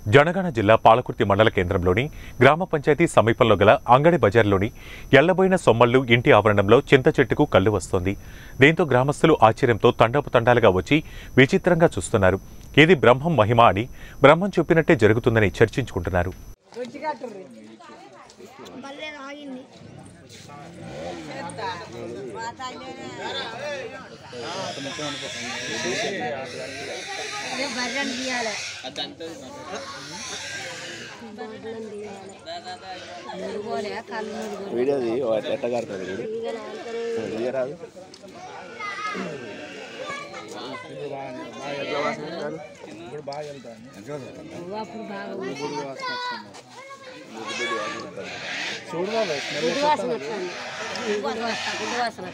జనగాణ జిల్లా పాలకుర్తి మండల కేంద్రంలోని గ్రామ పంచాయతీ సమీపంలో గల అంగడి బజార్లోని ఎల్లబోయిన సొమ్మళ్ళు ఇంటి ఆవరణంలో చింత చెట్టుకు కళ్ళు వస్తోంది దీంతో గ్రామస్తులు ఆశ్చర్యంతో తండోపతండాలుగా వచ్చి విచిత్రంగా చూస్తున్నారు ఇది బ్రహ్మం మహిమ అని బ్రహ్మం చెప్పినట్టే జరుగుతుందని చర్చించుకుంటున్నారు బల్లే ఆగింది అదే బర్రెని తీయాలి బర్రెని తీయాలి మురుగోలే కళ్ళు మురుగోలే వీడియోది ఎట్ట కడుతుంది వీడు ఈగలు ఆడతారు తీయరాదు నువ్వు అప్పుడు బాగా గుడ్డు వాసన వస్తుంది గుడ్డు వాసన గుడ్డు వాసన గుడ్డు వాసన